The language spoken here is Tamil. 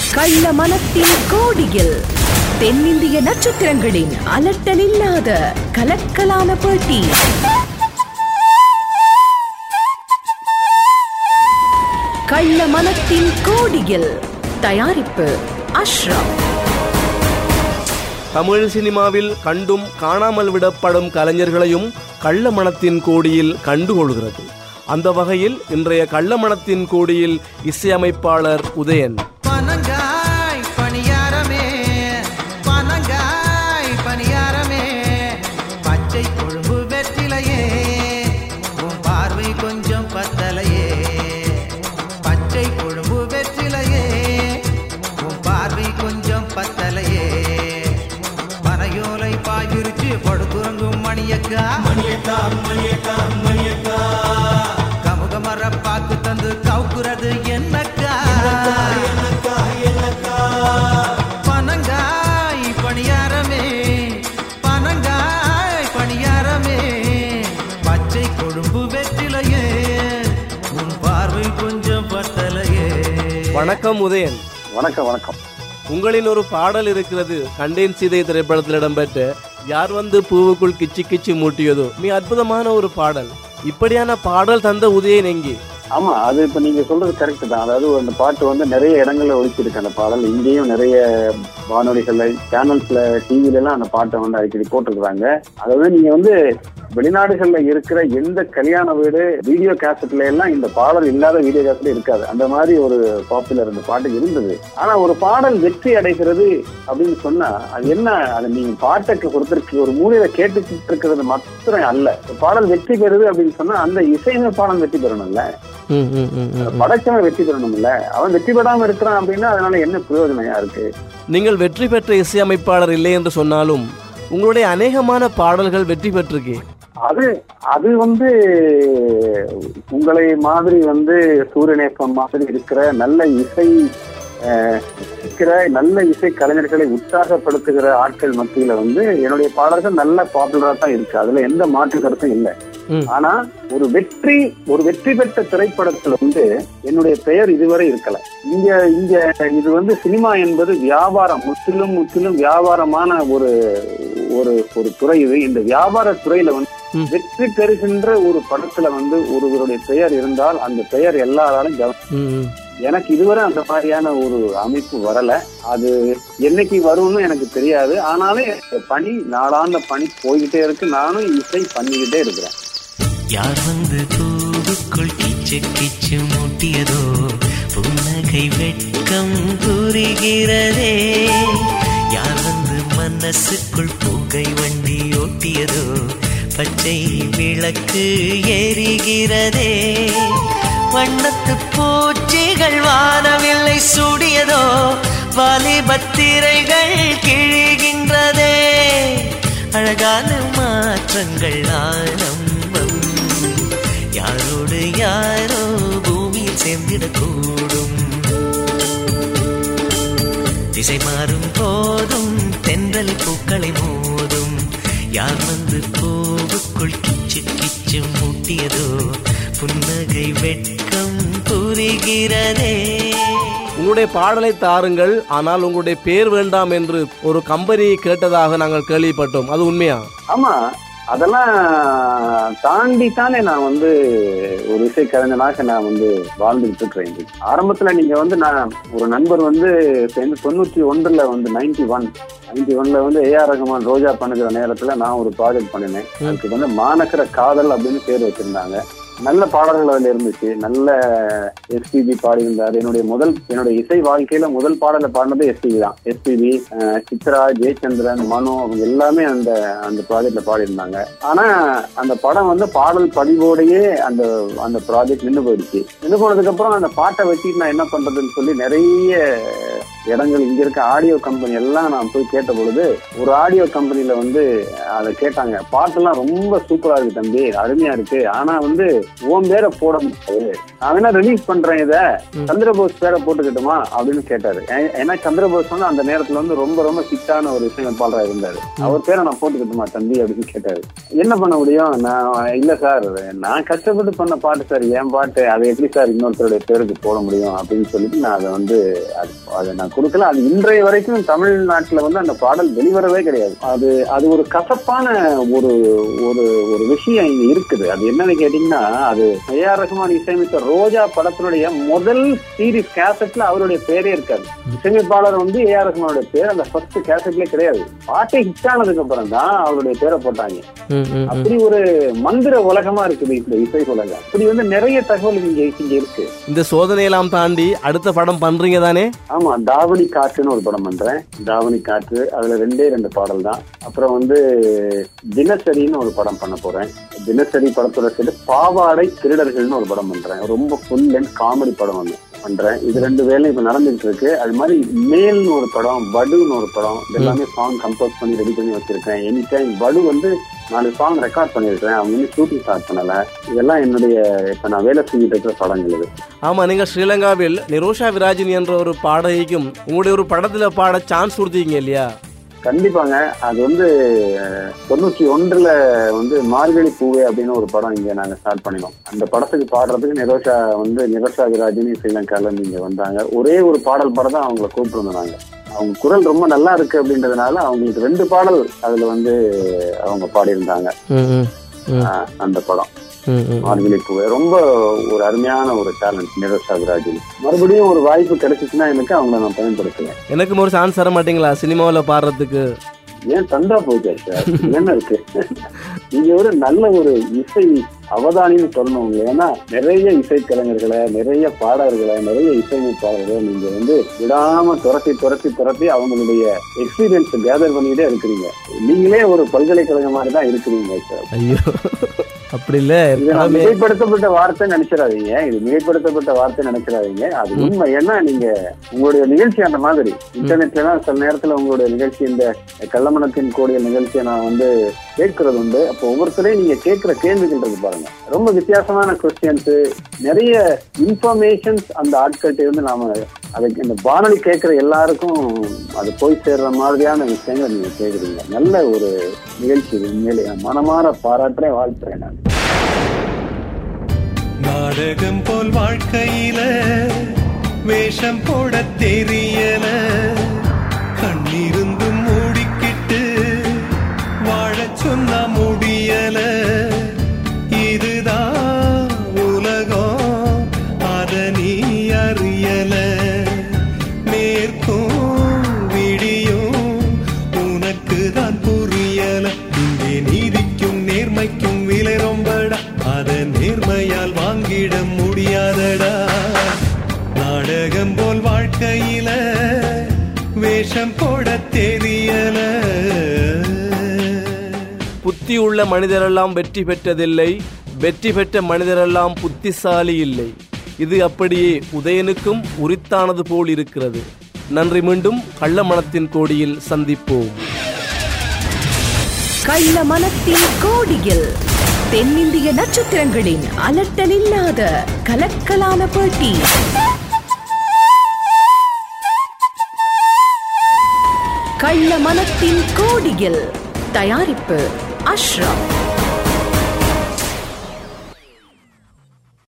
கள்ள மனத்தின் கோடியில் தென்னிந்திய நட்சத்திரங்களின் அலட்டலில்லாத கலக்கலான போட்டி கள்ள மனத்தின் கோடியில் தயாரிப்பு அஷ்ரப் தமிழ் சினிமாவில் கண்டும் காணாமல் விடப்படும் கலைஞர்களையும் கள்ள மனத்தின் கோடியில் கண்டுகொள்கிறது அந்த வகையில் இன்றைய கள்ள மனத்தின் கோடியில் இசையமைப்பாளர் உதயன் பனங்காய் பணியாரமே பனங்காய் பணியாரமே பச்சை கொழும்பு வெற்றிலையே உன் பார்வை கொஞ்சம் பத்தலையே பச்சை கொழும்பு வெற்றிலையே உன் பார்வை கொஞ்சம் பத்தலையே மனையோலை பாயுரிச்சு படுத்துறங்கும் மணியக்கா மணியக்கா மணியக்கா மணியக்கா கமுகமர பாக்கு தந்து கவுக்குறது என்னக்கா பனங்காய் பணியாரமே பனங்காய் பணியாரமே பச்சை கொழும்பு வெற்றிலையே உன் பார்வை கொஞ்சம் பத்தலையே வணக்கம் உதயன் வணக்கம் வணக்கம் உங்களின் ஒரு பாடல் இருக்கிறது கண்டேன் சீதை திரைப்படத்தில் இடம்பெற்ற யார் வந்து பூவுக்குள் கிச்சி கிச்சி மூட்டியதோ மிக அற்புதமான ஒரு பாடல் இப்படியான பாடல் தந்த உதயன் எங்கே ஆமா அது இப்ப நீங்க சொல்றது கரெக்ட் தான் அதாவது அந்த பாட்டு வந்து நிறைய இடங்கள்ல ஒழிச்சிருக்கு அந்த பாடல் இங்கேயும் நிறைய வானொலிகள்ல சேனல்ஸ்ல டிவில எல்லாம் அந்த பாட்டை வந்து அடிக்கடி போட்டிருக்கிறாங்க அதாவது நீங்க வந்து வெளிநாடுகள்ல இருக்கிற எந்த கல்யாண வீடு வீடியோ கேசட்ல எல்லாம் இந்த பாடல் இல்லாத வீடியோ கேசட் இருக்காது அந்த மாதிரி ஒரு பாப்புலர் இந்த பாட்டு இருந்தது ஆனா ஒரு பாடல் வெற்றி அடைகிறது அப்படின்னு சொன்னா அது என்ன அது நீங்க பாட்டுக்கு ஒருத்தருக்கு ஒரு மூலையில கேட்டுக்கிட்டு இருக்கிறது மாத்திரம் அல்ல ஒரு பாடல் வெற்றி பெறுது அப்படின்னு சொன்னா அந்த இசையமைப்பாளன் வெற்றி பெறணும்ல படைச்சவன் வெற்றி பெறணும்ல அவன் வெற்றி பெறாம இருக்கிறான் அப்படின்னா அதனால என்ன பிரயோஜனம் யாருக்கு நீங்கள் வெற்றி பெற்ற இசையமைப்பாளர் இல்லை என்று சொன்னாலும் உங்களுடைய அநேகமான பாடல்கள் வெற்றி பெற்றிருக்கு அது அது வந்து உங்களை மாதிரி வந்து சூரியநேசம் மாதிரி இருக்கிற நல்ல இசை அஹ், இருக்கிற நல்ல இசை கலைஞர்களை உற்சாகப்படுத்துகிற ஆட்கள் மத்தியில வந்து என்னுடைய பாடல்கள் நல்ல பாப்புலரா தான் இருக்கு அதுல எந்த மாற்று கருத்தும் இல்லை ம். ஆனா ஒரு வெற்றி ஒரு வெற்றி பெற்ற திரைப்படத்துல வந்து என்னுடைய பெயர் இதுவரை இருக்கல இங்க இங்க இது வந்து சினிமா என்பது வியாபாரம் முற்றிலும் முற்றிலும் வியாபாரமான ஒரு ஒரு ஒரு துறை இது இந்த வியாபார துறையில வந்து ம். வெற்றி பெறுகின்ற ஒரு படத்துல வந்து ஒருவருடைய பெயர் இருந்தால் அந்த பெயர் எல்லாராலும் கவ- ம், ம். எனக்கு இதுவரை அந்த மாதிரியான ஒரு அமைப்பு வரல அது என்னைக்கு வரும்னு எனக்கு தெரியாது ஆனாலும் எனக்கு பணி நாளாந்த பணி போய்கிட்டே இருக்கு நானும் இசை பண்ணிக்கிட்டே இருக்கிறேன் யார் வந்து பூவுக்குள் கிச்சு கிச்சு மூட்டியதோ புன்னகை வெட்கம் புரிகிறதே யார் வந்து மனசுக்குள் புகை வண்டி ஓட்டியதோ பச்சை விளக்கு எரிகிறதே வண்ணத்து பூச்சிகள் வானவில்லை சூடியதோ வாலிபத்திரைகள் கிழிகின்றதே அழகான மாற்றங்கள் ஆரம்பம் யாரோடு யாரோ பூமியில் சேர்ந்திடக்கூடும் திசை மாறும் போதும் தென்றல் பூக்களை மோதும் யார் வந்து பூவுக்குள் கிச்சு கிச்சு மூட்டியதோ புன்னகை வெட்கம் புரிகிறதே உங்களுடைய பாடலை தாருங்கள் ஆனால் உங்களுடைய பேர் வேண்டாம் என்று ஒரு கம்பெனி கேட்டதாக நாங்கள் கேள்விப்பட்டோம் அது உண்மையா ஆமா அதெல்லாம் தாண்டி தானே நான் வந்து ஒரு இசை கலைஞனாக நான் வந்து வாழ்ந்துகிட்டு இருக்கிறேன் இன்னைக்கு. ஆரம்பத்துல நீங்க வந்து நான் ஒரு நண்பர் வந்து சேர்ந்து தொண்ணூத்தி ஒன்றுல வந்து நைன்டி ஒன் நைன்டி ஒன்ல வந்து ஏஆர் ரகுமான் ரோஜா பண்ணுகிற நேரத்துல நான் ஒரு ப்ராஜெக்ட் பண்ணினேன் அதுக்கு வந்து மாநகர காதல் அப்படின்னு பேர் வச்சிருந்தாங்க நல்ல பாடல்கள் அதுல இருந்துச்சு நல்ல எஸ்பிபி பாடியிருந்தாரு என்னுடைய முதல் என்னுடைய இசை வாழ்க்கையில முதல் பாடலை பாடினது எஸ்பிபி தான் எஸ்பிபி சித்ரா ஜெயச்சந்திரன் மனு அவங்க எல்லாமே அந்த அந்த ப்ராஜெக்ட்ல பாடியிருந்தாங்க ஆனா அந்த படம் வந்து பாடல் பதிவோடையே அந்த அந்த ப்ராஜெக்ட் நின்று போயிடுச்சு நின்று போனதுக்கு அப்புறம் அந்த பாட்டை வச்சுட்டு நான் என்ன பண்றதுன்னு சொல்லி நிறைய இடங்கள் இங்க இருக்க ஆடியோ கம்பெனி எல்லாம் நான் போய் கேட்ட பொழுது ஒரு ஆடியோ கம்பெனில வந்து அதை கேட்டாங்க பாட்டெல்லாம் ரொம்ப சூப்பரா இருக்கு தம்பி அருமையா இருக்கு ஆனா வந்து உன் பேரை போட முடியாது நான் வேணா ரிலீஸ் பண்றேன் இத சந்திரபோஸ் பேரை போட்டுக்கிட்டுமா அப்படின்னு கேட்டாரு ஏ- ஏன்னா சந்திரபோஸ் வந்து அந்த நேரத்துல வந்து ரொம்ப ரொம்ப சிட்டான ஒரு இசையமைப்பாளரா இருந்தாரு அவர் பேரை நான் போட்டுக்கிட்டுமா தம்பி அப்படின்னு கேட்டாரு என்ன பண்ண முடியும் நான் இல்ல சார் நான் கஷ்டப்பட்டு பண்ண பாட்டு சார் என் பாட்டு அதை எப்படி சார் இன்னொருத்தருடைய பேருக்கு போட முடியும் அப்படின்னு சொல்லிட்டு நான் அதை வந்து அது- அதை நான் கொடுக்கல அது இன்றைய வரைக்கும் தமிழ்நாட்டுல வந்து அந்த பாடல் வெளிவரவே கிடையாது அது அது ஒரு கசப்பான ஒரு ஒரு ஒரு விஷயம் இங்க இருக்குது அது என்னன்னு கேட்டீங்கன்னா அது ஏஆர் ரஹ்மான் இசையமைத்த ரோஜா படத்தினுடைய முதல் சீரிஸ் கேசட்ல அவருடைய பேரே இருக்காது இசையமைப்பாளர் வந்து ஏஆர் ரஹ்மானுடைய பேர் அந்த ஃபர்ஸ்ட் கேசட்லயே கிடையாது பாட்டை ஹிட் ஆனதுக்கு அப்புறம் தான் அவருடைய பேரை போட்டாங்க ம், ம், ம். அப்படி ஒரு மந்திர உலகமா இருக்குது இந்த இசை உலகம் அப்படி வந்து நிறைய தகவல் இங்க இங்க இருக்கு இந்த சோதனையெல்லாம் தாண்டி அடுத்த படம் பண்றீங்க தானே ஆமா தாவணி காற்றுன்னு ஒரு படம் பண்றேன் தாவணி காற்று அதுல ரெண்டே ரெண்டு பாடல் தான் அப்புறம் வந்து தினசரின்னு ஒரு படம் பண்ண போறேன் தினசரி படத்தோட சேர்த்து பாவாடை திருடர்கள்னு ஒரு படம் பண்றேன் ரொம்ப ஃபுல் அண்ட் காமெடி படம் ஒன்று பண்றேன் இது ரெண்டு வேலையும் இப்ப நடந்துட்டு இருக்கு அது மாதிரி மேல்னு ஒரு படம் படுன்னு ஒரு படம் இது எல்லாமே சாங் கம்போஸ் பண்ணி ரெடி பண்ணி வச்சிருக்கேன் எனி டைம் படு வந்து நாலு சாங் ரெக்கார்ட் பண்ணிருக்கேன் அவங்க இன்னும் ஷூட்டிங் ஸ்டார்ட் பண்ணல இதெல்லாம் என்னுடைய இப்ப நான் வேலை செஞ்சுட்டு இருக்கிற படங்கள் இது ஆமா நீங்க ஸ்ரீலங்காவில் நிரோஷா விராஜினி என்ற ஒரு பாடகிக்கும் உங்களுடைய ஒரு படத்துல பாட சான்ஸ் கொடுத்தீங்க இல்லையா கண்டிப்பாங்க அது வந்து அஹ், தொண்ணூற்றி ஒன்றுல வந்து மார்கழி பூவே அப்படின்னு ஒரு படம் இங்க நாங்க ஸ்டார்ட் பண்ணினோம் அந்த படத்துக்கு பாடுறதுக்கு நிரோஷா வந்து நிரோஷா விராஜினி ஸ்ரீலங்கால இருந்து இங்க வந்தாங்க ஒரே ஒரு பாடல் பாட தான் அவங்கள கூப்பிட்டு வந்தாங்க அவங்க குரல் ரொம்ப நல்லா இருக்கு அப்படின்றதுனால அவங்களுக்கு ரெண்டு பாடல் அதுல வந்து அவங்க பாடியிருந்தாங்க ம், ம், ம், அஹ், அந்த படம் ம், ம். மார்கழி பூவே ரொம்ப ஒரு அருமையான ஒரு டேலண்ட் நிரோஷா விராஜினி மறுபடியும் ஒரு வாய்ப்பு கிடைச்சிச்சுன்னா எனக்கு அவங்கள நான் பயன்படுத்துவேன் எனக்கும் ஒரு சான்ஸ் தர மாட்டீங்களா சினிமாவில் பாடுறதுக்கு ஏன் தந்தா போச்சு சார் என்ன இருக்கு நீங்க ஒரு நல்ல ஒரு இசை அவதானின்னு சொல்லணும் உங்களை. ஏன்னா நிறைய இசைக்கலைஞர்களை நிறைய பாடகர்களை நிறைய இசையமைப்பாளர்களை நீங்க வந்து விடாம துரத்தி துரத்தி துரத்தி அவங்களுடைய எக்ஸ்பீரியன்ஸ் கேதர் பண்ணிட்டே இருக்கிறீங்க நீங்களே ஒரு பல்கலைக்கழகம் மாதிரி தான் இருக்கிறீங்க சார் ஐயோ அப்படி இல்ல இது நான் எல்லாமே மிகைப்படுத்தப்பட்ட வார்த்தை நினைச்சிடாதீங்க இது மிகைப்படுத்தப்பட்ட வார்த்தை நினைச்சிடாதீங்க அது உண்மை ஏன்னா நீங்க உங்களுடைய நிகழ்ச்சி அந்த மாதிரி இன்டர்நெட்ல எல்லாம் சில நேரத்துல உங்களுடைய நிகழ்ச்சி இந்த கள்ளமணத்தின் கூடிய நிகழ்ச்சியை நான் வந்து கேட்கறது உண்டு அப்போ ஒவ்வொருத்தரையும் நீங்க கேட்கிற கேள்விகள் இருக்கு பாருங்க ரொம்ப வித்தியாசமான கொஸ்டின்ஸ் நிறைய இன்ஃபர்மேஷன்ஸ் அந்த ஆட்கள்கிட்ட இருந்து நாம அதுக்கு இந்த வானொலி கேட்கிற எல்லாருக்கும் அது போய் சேர்ற மாதிரியான விஷயங்களை நீங்க கேக்குறீங்க நல்ல ஒரு நிகழ்ச்சி இது உண்மையிலே நான் மனமாற பாராட்டுறேன் வாழ்த்துறேன் நான் நாடகம் போல் வாழ்க்கையில வேஷம் போட தெரியல கண்ணிருந்து மூடிக்கிட்டு வாழச் சொன்னா முடியல இதுதான் உலகம் அத நீ அறியல மேற்கும் விடியும் உனக்கு தான் புரியல இங்கே நீதிக்கும் நேர்மைக்கும் விலை ரொம்படா அத நேர்மையால் வாங்கிட முடியாதடா நாடகம் போல் வாழ்க்கையில வேஷம் போட தெரியல புத்தி உள்ள மனிதரெல்லாம் வெற்றி பெற்றதில்லை வெற்றி பெற்ற மனிதரெல்லாம் புத்திசாலி இல்லை இது அப்படியே உதயனுக்கும் உரித்தானது போல் இருக்கிறது நன்றி மீண்டும் கள்ளமணத்தின் கோடியில் சந்திப்போம் கள்ள மனத்தின் கோடியில் தென்னிந்திய நட்சத்திரங்களின் அலட்டலில்லாத கலக்கலான போட்டி கள்ள மனத்தின் கோடியில் தயாரிப்பு அஷ்ரப்